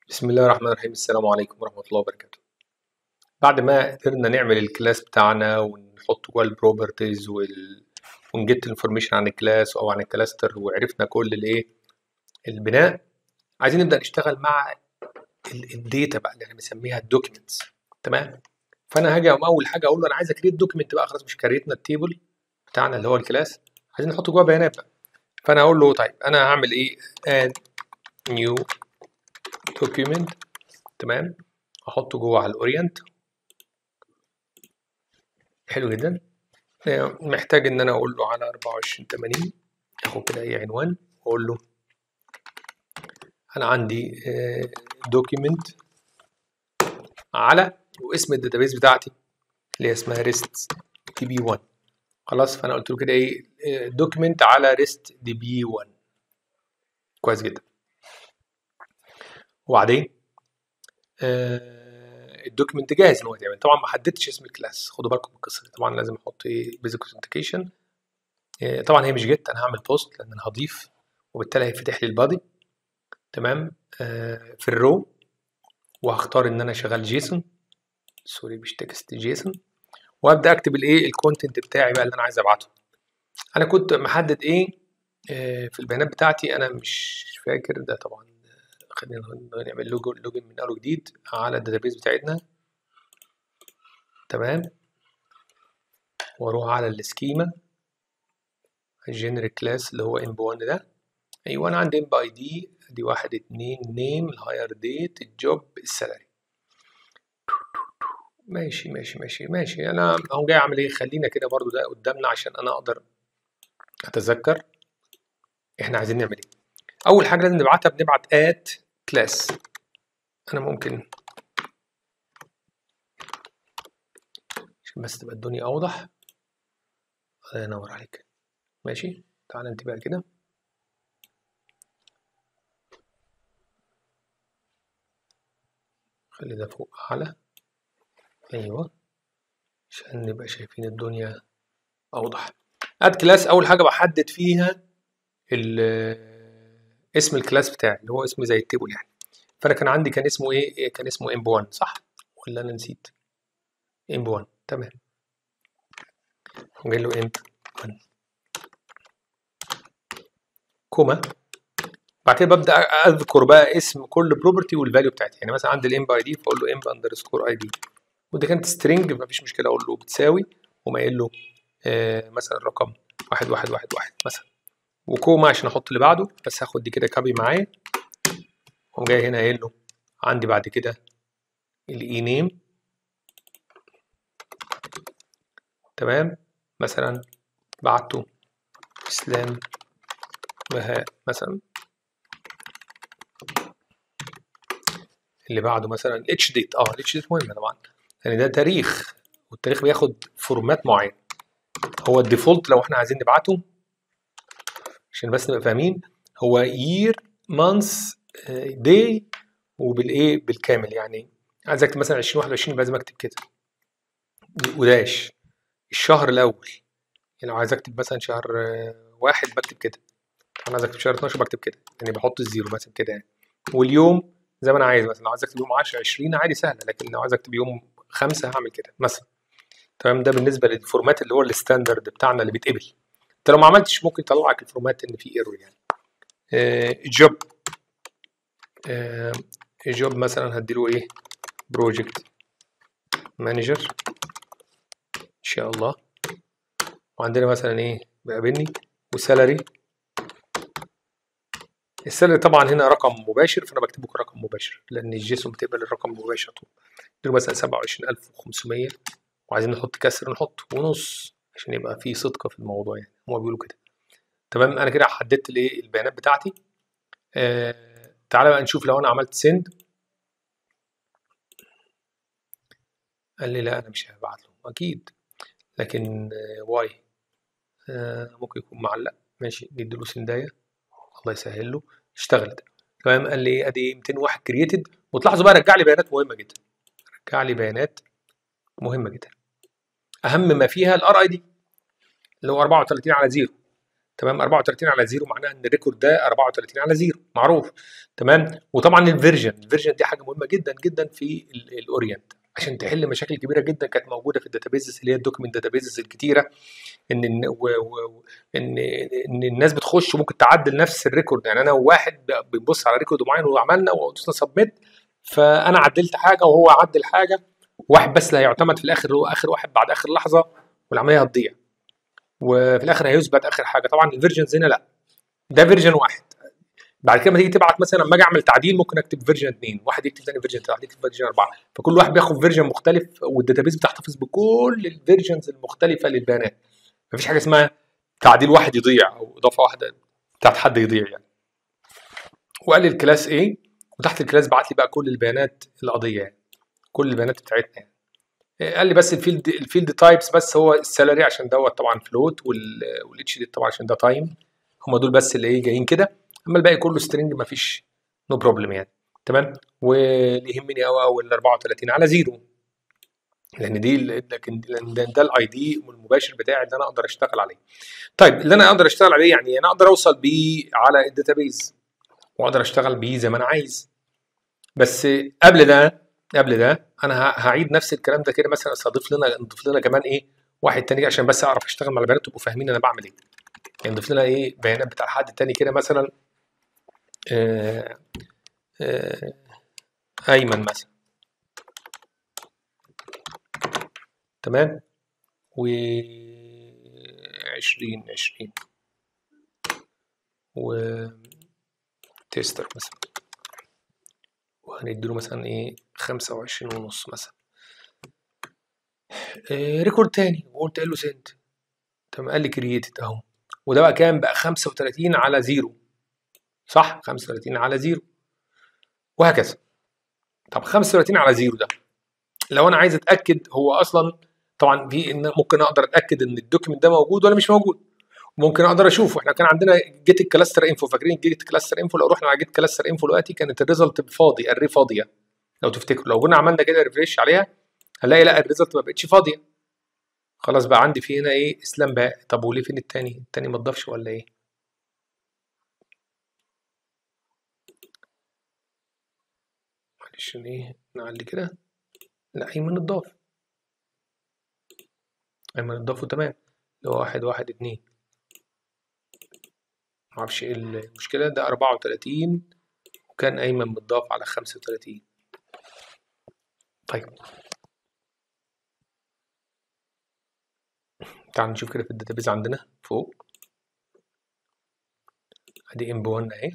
بسم الله الرحمن الرحيم السلام عليكم ورحمة الله وبركاته بعد ما قدرنا نعمل الكلاس بتاعنا ونحط جوه البروبرتيز وال... ونجيت انفورميشن عن الكلاس او عن الكلاستر وعرفنا كل الايه البناء عايزين نبدأ نشتغل مع الداتا بقى اللي انا بسميها الدوكيومنتس تمام فانا هاجي أقوم اول حاجه اقول له انا عايز اكريت دوكيمنت بقى خلاص مش كريتنا التيبل بتاعنا اللي هو الكلاس عايزين نحط جوه بيانات بقى فانا اقول له طيب انا هعمل ايه add new document تمام احطه جوه على الاورينت حلو جدا محتاج ان انا اقول له على 24 80 اخد كده اي عنوان واقول له انا عندي دوكيمنت على واسم الداتابيس بتاعتي اللي هي اسمها ريست دي بي 1 خلاص فانا قلت له كده ايه دوكيمنت على ريست دي بي 1 كويس جدا وبعدين آه الدوكيمنت جاهز ان هو يتعمل طبعا ما حددتش اسم الكلاس خدوا بالكم من القصه دي طبعا لازم احط ايه بيزك اوثنتيكيشن آه طبعا هي مش جيت انا هعمل بوست لان انا هضيف وبالتالي هيفتح لي البادي تمام آه في الرو وهختار ان انا شغال جيسون سوري مش تكست جيسون وابدا اكتب الايه الكونتنت بتاعي بقى اللي انا عايز ابعته انا كنت محدد ايه آه في البيانات بتاعتي انا مش فاكر ده طبعا خلينا نعمل لوجو لوجن من اول وجديد على الداتابيس بتاعتنا تمام واروح على السكيما الجنرال كلاس اللي هو امب 1 ده ايوه انا عندي امب اي دي دي واحد اتنين نيم الهاير ديت الجوب السالري ماشي ماشي ماشي ماشي انا اهو جاي اعمل ايه خلينا كده برضو ده قدامنا عشان انا اقدر اتذكر احنا عايزين نعمل ايه اول حاجه لازم نبعتها بنبعت ات كلاس انا ممكن عشان بس تبقى الدنيا اوضح الله ينور عليك ماشي تعال انت بقى كده خلي ده فوق اعلى ايوه عشان نبقى شايفين الدنيا اوضح اد كلاس اول حاجه بحدد فيها اسم الكلاس بتاعي اللي هو اسم زي التيبل يعني فانا كان عندي كان اسمه ايه كان اسمه امب 1 صح ولا انا نسيت امب 1 تمام جاي له امب 1 كوما بعد كده ببدا اذكر بقى اسم كل بروبرتي والفاليو بتاعتي يعني مثلا عندي الامب اي دي فاقول له امب اندرسكور اي دي وده كانت سترينج مفيش مشكله اقول له بتساوي وما قايل له آه مثلا رقم واحد واحد واحد واحد مثلا وكوما عشان احط اللي بعده بس هاخد دي كده كابي معايا واقوم جاي هنا قايل له عندي بعد كده الاي نيم تمام مثلا بعته اسلام بهاء مثلا اللي بعده مثلا الاتش ديت اه الاتش ديت مهم طبعا يعني ده تاريخ والتاريخ بياخد فورمات معين هو الديفولت لو احنا عايزين نبعته عشان بس نبقى فاهمين هو year month day وبالايه بالكامل يعني عايز اكتب مثلا 2021 لازم اكتب كده وداش الشهر الاول يعني لو عايز اكتب مثلا شهر واحد بكتب كده انا عايز اكتب شهر 12 بكتب كده يعني بحط الزيرو مثلا كده يعني واليوم زي ما انا عايز مثلا لو عايز اكتب يوم 10 20 عادي سهله لكن لو عايز اكتب يوم خمسة هعمل كده مثلا تمام ده بالنسبه للفورمات اللي هو الستاندرد بتاعنا اللي بيتقبل انت لو ما عملتش ممكن يطلع لك الفورمات ان في ايرور يعني آه جوب آه جوب مثلا هديله ايه بروجكت مانجر ان شاء الله وعندنا مثلا ايه بيقابلني وسالري السالري طبعا هنا رقم مباشر فانا بكتبه كرقم مباشر لان الجيسون بتقبل الرقم المباشر طول نديله مثلا 27500 وعايزين نحط كسر نحط ونص عشان يبقى في صدق في الموضوع يعني هما بيقولوا كده تمام انا كده حددت الايه البيانات بتاعتي آه تعالى بقى نشوف لو انا عملت سند قال لي لا انا مش هبعت له اكيد لكن آه واي آه ممكن يكون معلق ماشي جد له سندايه الله يسهل له اشتغلت تمام قال لي ادي 201 كرييتد وتلاحظوا بقى رجع لي بيانات مهمه جدا رجع لي بيانات مهمه جدا اهم ما فيها الار اي دي اللي هو 34 على 0 تمام 34 على 0 معناها ان الريكورد ده 34 على 0 معروف تمام وطبعا الفيرجن الفيرجن دي حاجه مهمه جدا جدا في الاورينت عشان تحل مشاكل كبيره جدا كانت موجوده في الداتابيزز اللي هي الدوكيمنت داتابيزز الكتيره ان ان و و ان ان الناس بتخش وممكن تعدل نفس الريكورد يعني انا وواحد بنبص على ريكورد معين وعملنا ودوسنا سبميت فانا عدلت حاجه وهو عدل حاجه واحد بس اللي هيعتمد في الاخر هو اخر واحد بعد اخر لحظه والعمليه هتضيع وفي الاخر هيثبت اخر حاجه طبعا الفيرجنز هنا لا ده فيرجن واحد بعد كده لما تيجي تبعت مثلا لما اجي اعمل تعديل ممكن اكتب فيرجن 2 واحد يكتب ثاني فيرجن 3 واحد يكتب فيرجن 4 فكل واحد بياخد فيرجن مختلف والداتابيز بتحتفظ بكل الفيرجنز المختلفه للبيانات مفيش حاجه اسمها تعديل واحد يضيع او اضافه واحده بتاعت حد يضيع يعني وقال لي الكلاس ايه وتحت الكلاس بعت لي بقى كل البيانات القضيه يعني كل البيانات بتاعتنا يعني قال لي بس الفيلد الفيلد تايبس بس هو السالري عشان دوت طبعا فلوت والاتش دي طبعا عشان ده تايم هم دول بس اللي ايه جايين كده اما الباقي كله سترينج مفيش نو no بروبلم يعني تمام واللي يهمني قوي قوي ال 34 على زيرو لان دي لكن ده, ده الاي دي المباشر بتاعي اللي انا اقدر اشتغل عليه طيب اللي انا اقدر اشتغل عليه يعني انا اقدر اوصل بيه على الداتابيز واقدر اشتغل بيه زي ما انا عايز بس قبل ده قبل ده انا هعيد نفس الكلام ده كده مثلا استضيف لنا نضيف لنا كمان ايه واحد تاني عشان بس اعرف اشتغل مع البيانات تبقوا فاهمين انا بعمل ايه يعني نضيف لنا ايه بيانات بتاع حد تاني كده مثلا آآ آآ ايمن مثلا تمام و عشرين عشرين و تيستر مثلا وهنديله مثلا ايه خمسة وعشرين ونص مثلا إيه ريكورد تاني وقلت له سنت تمام قال لي كرييتد اهو وده بقى كام بقى 35 على زيرو صح 35 على زيرو وهكذا طب 35 على زيرو ده لو انا عايز اتاكد هو اصلا طبعا في ان ممكن اقدر اتاكد ان الدوكيمنت ده موجود ولا مش موجود ممكن اقدر اشوفه احنا كان عندنا جيت الكلاستر انفو فاكرين جيت الكلاستر انفو لو رحنا على جيت كلاستر انفو دلوقتي كانت الريزلت فاضي الري فاضيه لو تفتكروا لو كنا عملنا كده ريفريش عليها هنلاقي لا الريزلت ما بقتش فاضيه خلاص بقى عندي في هنا ايه اسلام بقى طب وليه فين التاني التاني ما اتضافش ولا ايه معلش ايه نعلي كده لا ايمن اتضاف ايمن اتضاف تمام اللي هو واحد واحد اتنين معرفش ايه المشكلة ده أربعة وتلاتين وكان أيمن متضاف على خمسة وتلاتين طيب تعال نشوف كده في الداتابيز عندنا فوق ادي ام بي 1 اهي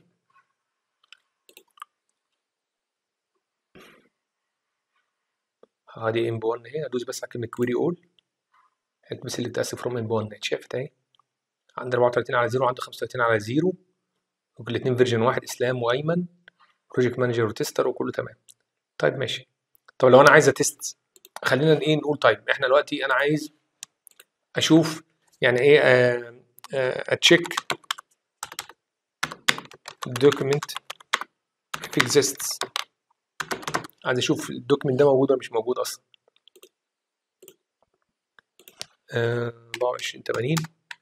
ادي ام بي 1 اهي ادوس بس على كلمة كويري اول بس اللي تأسف فروم ام بي 1 اتشافت اهي عندي 34 على 0 وعندي 35 على 0 والاثنين فيرجن واحد اسلام وايمن بروجكت مانجر وتستر وكله تمام طيب ماشي طب لو انا عايز اتست خلينا ايه نقول طيب احنا دلوقتي انا عايز اشوف يعني ايه اتشيك دوكيمنت if exists عايز اشوف الدوكيمنت ده موجود ولا مش موجود اصلا 24 80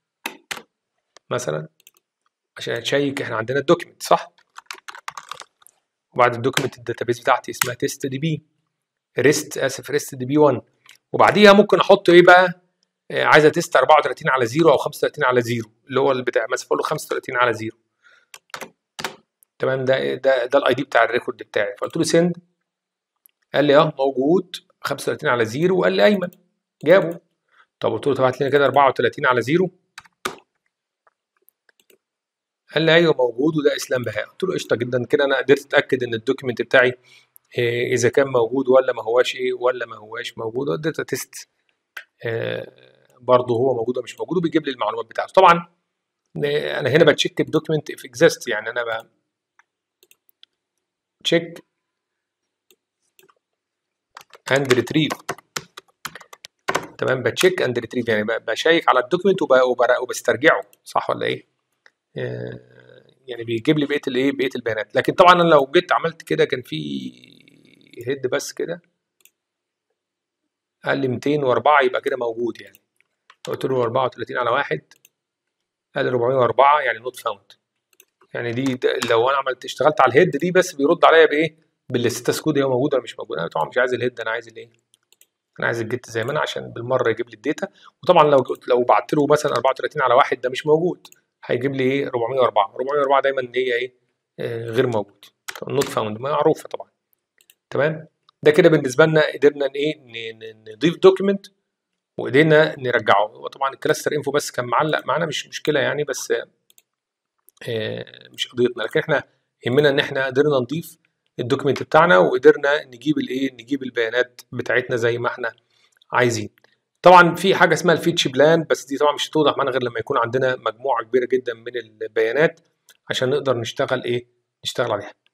مثلا عشان اشيك احنا عندنا الدوكيمنت صح وبعد الدوكيمنت الداتابيس بتاعتي اسمها تيست دي بي ريست اسف ريست دي بي 1 وبعديها ممكن احط ايه بقى آه عايز اتست 34 على 0 او 35 على 0 اللي هو البتاع مثلا اقول له 35 على 0 تمام ده ده ده الاي دي بتاع الريكورد بتاعي فقلت له سند قال لي اه موجود 35 على 0 وقال لي ايمن جابه طب قلت له طب هات لنا كده 34 على 0 قال لي ايوه موجود وده اسلام بهاء قلت له قشطه جدا كده انا قدرت اتاكد ان الدوكيمنت بتاعي إيه اذا كان موجود ولا ما هواش ايه ولا ما هواش موجود وقدرت اتست إيه برضه هو موجود ولا مش موجود وبيجيب لي المعلومات بتاعته طبعا إيه انا هنا بتشيك الدوكيمنت اف اكزيست يعني انا ب تشيك اند ريتريف تمام بتشيك اند ريتريف يعني بشيك على الدوكيمنت وبسترجعه صح ولا ايه؟ يعني بيجيب لي بقيه الايه بقيه البيانات لكن طبعا انا لو جيت عملت كده كان في هيد بس كده قال لي 204 يبقى كده موجود يعني قلت له 34 على واحد قال 404 يعني نوت فاوند يعني دي لو انا عملت اشتغلت على الهيد دي بس بيرد عليا بايه بالستاتس كود هي موجوده ولا مش موجوده انا طبعا مش عايز الهيد انا عايز الايه انا عايز الجيت زي ما انا عشان بالمره يجيب لي الداتا وطبعا لو لو بعت له مثلا 34 على واحد ده مش موجود هيجيب لي ايه 404 404 دايما هي ايه آه غير موجود نوت فاوند معروفه طبعا تمام ده كده بالنسبه لنا قدرنا ايه نضيف دوكيمنت وقدرنا نرجعه هو طبعا الكلاستر انفو بس كان معلق معانا مش مشكله يعني بس آه مش قضيتنا لكن احنا يهمنا ان احنا قدرنا نضيف الدوكيمنت بتاعنا وقدرنا نجيب الايه نجيب البيانات بتاعتنا زي ما احنا عايزين طبعا في حاجه اسمها الفيتش بلان بس دي طبعا مش هتوضح معانا غير لما يكون عندنا مجموعه كبيره جدا من البيانات عشان نقدر نشتغل ايه نشتغل عليها